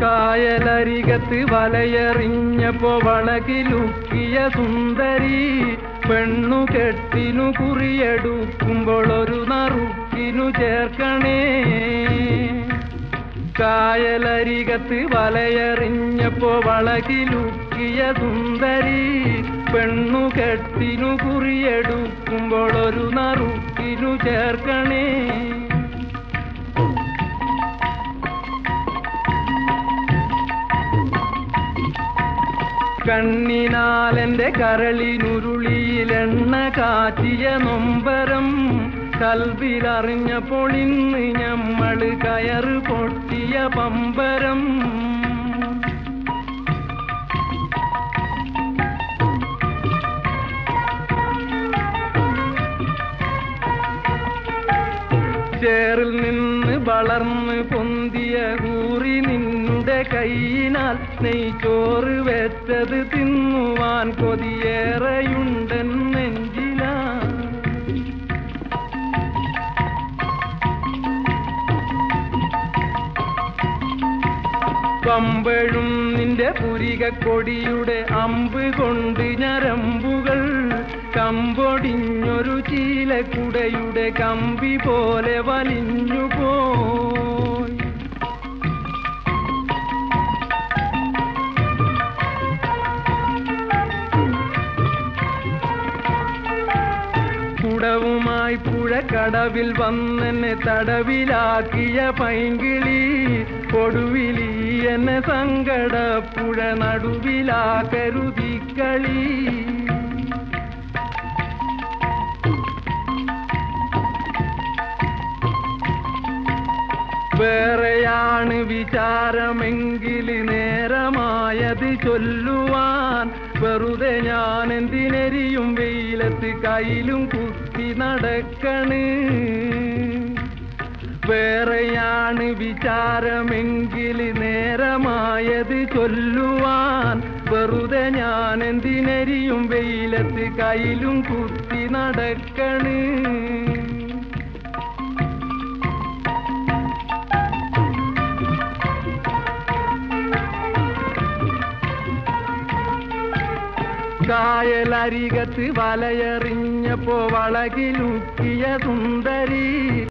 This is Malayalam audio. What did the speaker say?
കായലരികത്ത് വലയെറിഞ്ഞപ്പോ വളകിലുക്കിയ സുന്ദരി പെണ്ണു കെട്ടിനു കുറിയെടുക്കുമ്പോൾ ഒരു നറുക്കിനു ചേർക്കണേ കായലരികത്ത് വലയെറിഞ്ഞപ്പോ വളകിലുക്കിയ സുന്ദരി പെണ്ണു കെട്ടിനു കുറിയെടുക്കുമ്പോൾ ഒരു നറുക്കിനു ചേർക്കണേ കണ്ണിനാലെന്റെ കരളിനുരുളിയിലെണ്ണ കാച്ചിയ നൊമ്പരം കൽവിലറിഞ്ഞപ്പോൾ ഇന്ന് ഞമ്മള് കയറ് പൊട്ടിയ പമ്പരം ചേറിൽ നിന്ന് വളർന്ന് പൊന്തിയ കൂറി നിന്നുടെ കൈയിനാൽ നെയ്ച്ചോറ് വെച്ചത് തിന്നുവാൻ കൊതിയേറെയുണ്ടൻ നെഞ്ചിലാ പമ്പഴും നിന്റെ പുരികക്കൊടിയുടെ അമ്പ് കൊണ്ട് ഞരമ്പുകൾ കമ്പൊടിഞ്ഞൊരു ചീലക്കുടയുടെ കമ്പി പോലെ വലിഞ്ഞു പോയി കുടവുമായി പുഴക്കടവിൽ വന്നെന്നെ തടവിലാക്കിയ പൈങ്കിളി കൊടുവിലി എന്നെ സങ്കടപ്പുഴ നടുവിലാക്കരുതിക്കളി വേറെയാണ് വിചാരമെങ്കിൽ നേരമായത് ചൊല്ലുവാൻ വെറുതെ ഞാൻ എന്തിനെരിയും വെയിലത്ത് കയ്യിലും കുത്തി നടക്കണ് വേറെയാണ് വിചാരമെങ്കിൽ നേരമായത് ചൊല്ലുവാൻ വെറുതെ ഞാൻ എന്തിനെരിയും വെയിലത്ത് കയ്യിലും കുത്തി നടക്കണ് കായലരികത്ത് വലയെറിഞ്ഞപ്പോ വളകിലുക്കിയ സുന്ദരി